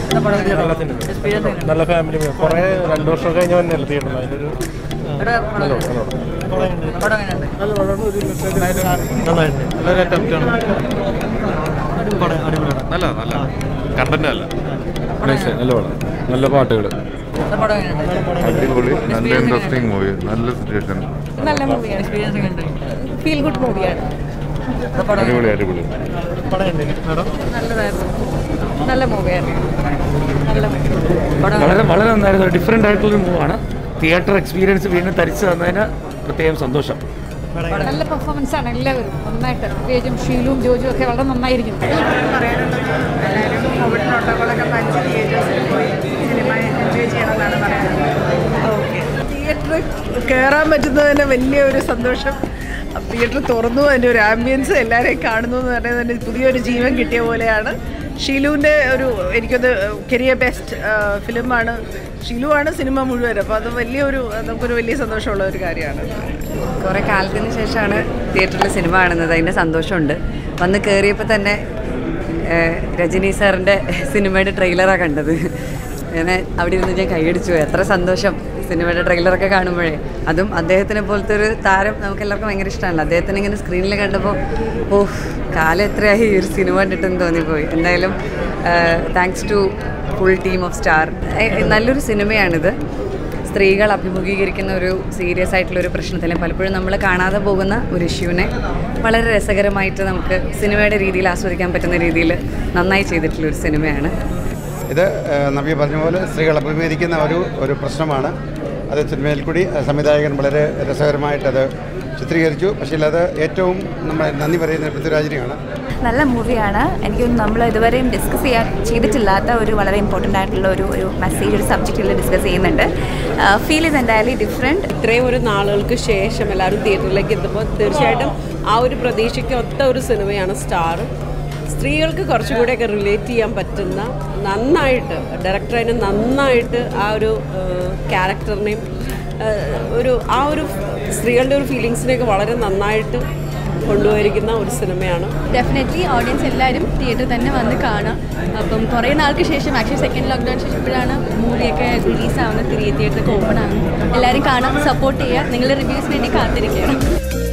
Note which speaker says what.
Speaker 1: നല്ല സിനിമ നല്ല ഫാമിലി കുറേ രണ്ട് വർഷം കഴിഞ്ഞ വന്നല്ലേ തിയേറ്ററിൽ അതിനൊരു നല്ല നല്ലൊരു അറ്റംപ്റ്റ് ആണ്
Speaker 2: നല്ല നല്ല കണ്ടന്റ് അല്ല
Speaker 3: നല്ല പടം നല്ല പാട്ടുകൾ
Speaker 4: അടിപൊളി നല്ല ഇൻട്രസ്റ്റിംഗ് മൂവി നല്ല സിറ്റുവേഷൻ
Speaker 5: നല്ല മൂവിയാണ് ഫീൽ ഗുഡ് മൂവിയാണ്
Speaker 4: അടിപൊളി അടിപൊളി
Speaker 5: നല്ലതായിരുന്നു നല്ല മൂവിയാണ് നല്ല
Speaker 6: വളരെ വളരെ നന്നായിരുന്നു ഡിഫറെൻ്റ് ആയിട്ടുള്ളൊരു മൂവാണ് തിയേറ്റർ എക്സ്പീരിയൻസ് വീണ്ടും തരിച്ചു തന്നതിന് പ്രത്യേകം സന്തോഷം
Speaker 5: നല്ല പെർഫോമൻസ് ആണ് എല്ലാവരും നന്നായിട്ട് പ്രത്യേകിച്ചും ഷീലും ജോജും ഒക്കെ വളരെ നന്നായിരിക്കുന്നു
Speaker 7: കോവിഡ് പ്രോട്ടോകോളൊക്കെ പാലിച്ച് തിയേറ്റേഴ്സിൽ പോയി സിനിമ എൻജോയ് ചെയ്യണമെന്നാണ് പറയുന്നത് തിയേറ്ററിൽ കയറാൻ പറ്റുന്നത് തന്നെ വലിയൊരു സന്തോഷം തിയേറ്റർ തുറന്നു അതിൻ്റെ ഒരു ആംബിയൻസ് എല്ലാവരെയും കാണുന്നു എന്ന് പറയുന്നത് തന്നെ പുതിയൊരു ജീവൻ കിട്ടിയ പോലെയാണ് ഷീലുവിൻ്റെ ഒരു എനിക്കത് കരിയർ ബെസ്റ്റ് ഫിലിമാണ് ഷീലുവാണ് സിനിമ മുഴുവൻ അപ്പോൾ അത് വലിയൊരു നമുക്കൊരു വലിയ സന്തോഷമുള്ള ഒരു കാര്യമാണ്
Speaker 8: കുറേ കാലത്തിന് ശേഷമാണ് തിയേറ്ററിൽ സിനിമ കാണുന്നത് അതിൻ്റെ സന്തോഷമുണ്ട് വന്ന് കയറിയപ്പോൾ തന്നെ ഏഹ്, രജനി സാറിൻ്റെ സിനിമയുടെ ട്രെയിലറാണ് കണ്ടത് അങ്ങനെ അവിടെ ഇരുന്ന് ഞാൻ കൈയടിച്ചു പോയി. എത്ര സന്തോഷം സിനിമയുടെ ട്രെയിലറൊക്കെ കാണുമ്പോഴേ അതും അദ്ദേഹത്തിനെ പോലത്തെ ഒരു താരം നമുക്ക് എല്ലാവർക്കും ഭയങ്കര ഇഷ്ടമാണല്ലോ അദ്ദേഹത്തിനെ ഇങ്ങനെ സ്ക്രീനിൽ കണ്ടപ്പോൾ ഓഹ് കാലം എത്രയായി ഈ ഒരു സിനിമ കണ്ടിട്ടെന്ന് തോന്നിപ്പോയി എന്തായാലും thanks to full team of star നല്ലൊരു സിനിമയാണിത് സ്ത്രീകൾ അഭിമുഖീകരിക്കുന്ന ഒരു സീരിയസ് ആയിട്ടുള്ള ഒരു പ്രശ്നത്തിലെ പലപ്പോഴും നമ്മൾ കാണാതെ പോകുന്ന ഒരു ഇഷ്യൂവിനെ വളരെ രസകരമായിട്ട് നമുക്ക് സിനിമയുടെ രീതിയിൽ ആസ്വദിക്കാൻ പറ്റുന്ന രീതിയിൽ നന്നായി ചെയ്തിട്ടുള്ള ഒരു സിനിമയാണ്
Speaker 9: ഇത് ഏഹ്, നവ്യ പറഞ്ഞ പോലെ സ്ത്രീകൾ അഭിമുഖീകരിക്കുന്ന ഒരു ഒരു പ്രശ്നമാണ് അത് സിനിമയിൽ കൂടി ഏഹ്, സംവിധായകൻ വളരെ രസകരമായിട്ടത് ചിത്രീകരിച്ചു പക്ഷേ അത് ഏറ്റവും നമ്മൾ നന്ദി പറയുന്നത് പൃഥ്വിരാജിനെയാണ്
Speaker 10: നല്ല മൂവിയാണ് എനിക്ക് തോന്നുന്നു നമ്മൾ ഇതുവരെയും ഡിസ്കസ് ചെയ്യാൻ ചെയ്തിട്ടില്ലാത്ത ഒരു വളരെ ഇമ്പോർട്ടൻ്റ് ആയിട്ടുള്ള ഒരു ഒരു മെസ്സേജ് ഒരു സബ്ജക്റ്റിൽ ഡിസ്കസ് ചെയ്യുന്നുണ്ട് ഫീൽ ഇസ് എൻറ്റയർലി ഡിഫറെൻറ്റ്
Speaker 11: ഇത്രയും ഒരു നാളുകൾക്ക് ശേഷം എല്ലാവരും തിയേറ്ററിലേക്ക് എത്തുമ്പോൾ തീർച്ചയായിട്ടും ആ ഒരു പ്രതീക്ഷയ്ക്ക് ഒത്ത ഒരു സിനിമയാണ് സ്റ്റാർ സ്ത്രീകൾക്ക് കുറച്ചും കൂടെയൊക്കെ റിലേറ്റ് ചെയ്യാൻ പറ്റുന്ന നന്നായിട്ട് ഡയറക്ടർ അതിന് നന്നായിട്ട് ആ ഒരു ക്യാരക്ടറിനെയും ഒരു ആ ഒരു സ്ത്രീകളുടെ ഒരു ഫീലിങ്സിനെയൊക്കെ വളരെ നന്നായിട്ട് കൊണ്ടുപോയിരിക്കുന്ന ഒരു സിനിമയാണ്
Speaker 12: ഡെഫിനറ്റ്ലി ഓഡിയൻസ് എല്ലാവരും തിയേറ്ററിൽ തന്നെ വന്ന് കാണാം അപ്പം കുറേ നാൾക്ക് ശേഷം ആക്ച്വലി സെക്കൻഡ് ലോക്ക്ഡൗൺ ശേഷം ഇപ്പോഴാണ് മൂവിയൊക്കെ റിലീസ് ആവുന്നത് തിരികെ തിയേറ്ററൊക്കെ ഓപ്പൺ ആവുന്നത് എല്ലാവരും കാണാൻ സപ്പോർട്ട് ചെയ്യുക നിങ്ങളുടെ റിവ്യൂസ് വേണ്ടി കാത്തിരിക്കുകയാണ്